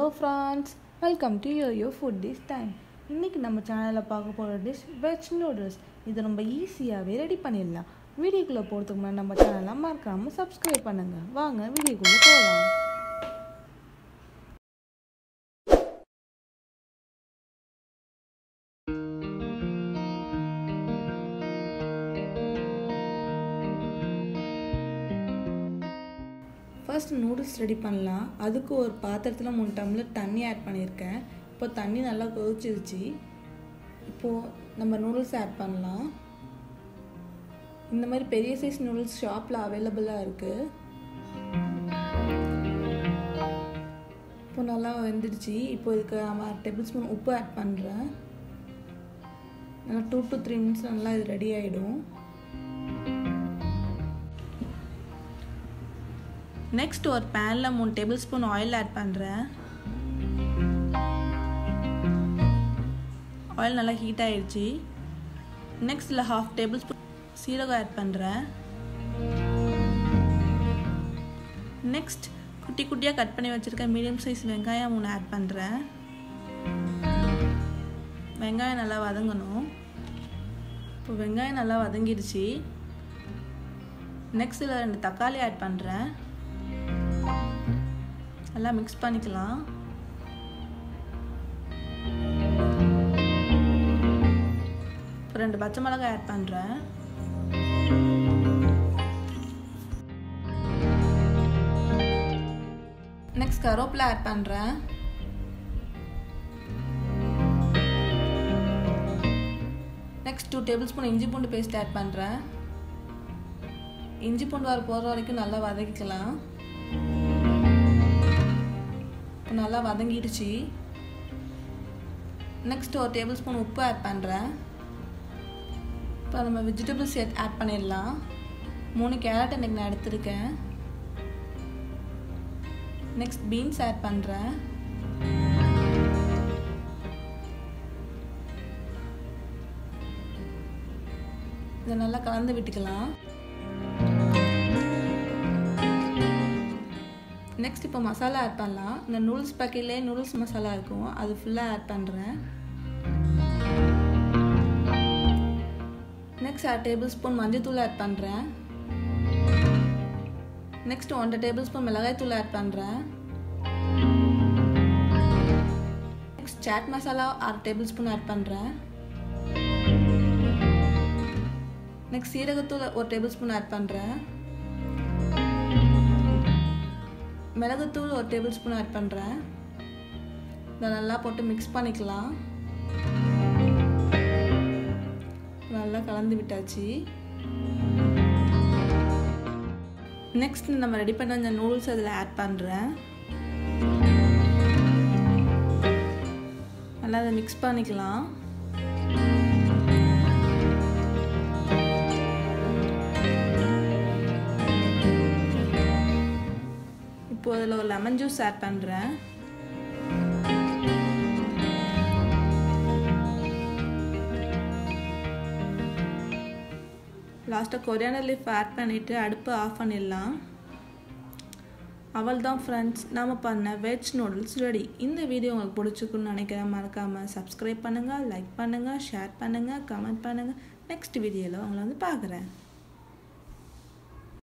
France welcome to yo yo food dish time இன்றைக்கி நம்ம சேனலில் பார்க்க போகிற டிஷ் வெஜ் நூடுல்ஸ் இது ரொம்ப ஈஸியாகவே ரெடி பண்ணிடலாம் வீடியோக்குள்ளே போகிறதுக்கு முன்னாடி நம்ம சேனலை மறக்காமல் சப்ஸ்கிரைப் பண்ணுங்கள் வாங்க வீடியோக்குள்ளே போகலாம் ஃபர்ஸ்ட் நூடுல்ஸ் ரெடி பண்ணலாம் அதுக்கு ஒரு பாத்திரத்தில் மூணு டம்ளர் தண்ணி ஆட் பண்ணியிருக்கேன் இப்போ தண்ணி நல்லா கொதிச்சிருச்சு இப்போது நம்ம நூடுல்ஸ் ஆட் பண்ணலாம் இந்த மாதிரி பெரிய சைஸ் நூடுல்ஸ் ஷாப்பில் அவைலபிளாக இருக்குது இப்போ நல்லா வெந்துடுச்சு இப்போ இதுக்கு நம்ம டேபிள் ஸ்பூன் உப்பு ஆட் பண்ணுறேன் நல்லா டூ டு த்ரீ மினிட்ஸ் நல்லா இது ரெடி ஆகிடும் நெக்ஸ்ட் ஒரு பேனில் மூணு டேபிள் ஸ்பூன் ஆயில் ஆட் பண்ணுறேன் ஆயில் நல்லா ஹீட் ஆயிடுச்சு நெக்ஸ்ட் இதில் ஹாஃப் டேபிள் ஸ்பூன் சீரகம் ஆட் பண்ணுறேன் நெக்ஸ்ட் குட்டி குட்டியாக கட் பண்ணி வச்சுருக்க மீடியம் சைஸ் வெங்காயம் மூணு ஆட் பண்ணுறேன் வெங்காயம் நல்லா வதங்கணும் இப்போ வெங்காயம் நல்லா வதங்கிடுச்சு நெக்ஸ்ட் இதில் ரெண்டு தக்காளி ஆட் பண்ணுறேன் நல்லா மிக்ஸ் பண்ணிக்கலாம் இப்போ ரெண்டு பச்சை மிளகாய் ஆட் பண்ணுறேன் நெக்ஸ்ட் கருவேப்பிலை ஆட் பண்ணுறேன் நெக்ஸ்ட் டூ டேபிள் ஸ்பூன் இஞ்சி பூண்டு பேஸ்ட் ஆட் பண்ணுறேன் இஞ்சி பூண்டு வர போகிற வரைக்கும் நல்லா வதக்கிக்கலாம் நல்லா வதங்கிடுச்சு நெக்ஸ்ட் ஒரு டேபிள் ஸ்பூன் உப்பு ஆட் பண்ணுறேன் இப்போ நம்ம வெஜிடபிள்ஸ் ஆட் பண்ணிடலாம் மூணு கேரட் இன்றைக்கி நான் எடுத்திருக்கேன் நெக்ஸ்ட் பீன்ஸ் ஆட் பண்ணுறேன் இதை நல்லா கலந்து விட்டுக்கலாம் நெக்ஸ்ட் இப்போ மசாலா ஆட் பண்ணலாம் இந்த நூடுல்ஸ் பேக்கெட்லேயே நூடுல்ஸ் மசாலா இருக்கும் அது ஃபுல்லாக ஆட் பண்ணுறேன் நெக்ஸ்ட் அரை டேபிள் ஸ்பூன் மஞ்சள்தூள் ஆட் பண்ணுறேன் நெக்ஸ்ட் ஒன்றரை டேபிள் ஸ்பூன் மிளகாய் தூள் ஆட் பண்ணுறேன் நெக்ஸ்ட் சாட் மசாலா அரை டேபிள் ஸ்பூன் ஆட் பண்ணுறேன் நெக்ஸ்ட் சீரகத்தூள் ஒரு டேபிள் ஸ்பூன் ஆட் பண்ணுறேன் மிளகுத்தூள் ஒரு டேபிள் ஸ்பூன் ஆட் பண்ணுறேன் இதை நல்லா போட்டு மிக்ஸ் பண்ணிக்கலாம் நல்லா கலந்து விட்டாச்சு நெக்ஸ்ட் நம்ம ரெடி பண்ண இந்த நூடுல்ஸ் அதில் ஆட் பண்ணுறேன் நல்லா அதை மிக்ஸ் பண்ணிக்கலாம் இப்போ அதில் ஒரு லெமன் ஜூஸ் ஆட் பண்ணுறேன் லாஸ்ட்டாக கொரியானர் லீஃப் ஆட் பண்ணிவிட்டு அடுப்பு ஆஃப் பண்ணிடலாம் அவள் தான் ஃப்ரெண்ட்ஸ் நாம் பண்ண வெஜ் நூடுல்ஸ் ரெடி இந்த வீடியோ உங்களுக்கு பிடிச்சிருக்குன்னு நினைக்கிறேன் மறக்காமல் சப்ஸ்கிரைப் பண்ணுங்கள் லைக் பண்ணுங்கள் ஷேர் பண்ணுங்கள் கமெண்ட் பண்ணுங்கள் நெக்ஸ்ட் வீடியோவில் உங்களை வந்து பார்க்குறேன்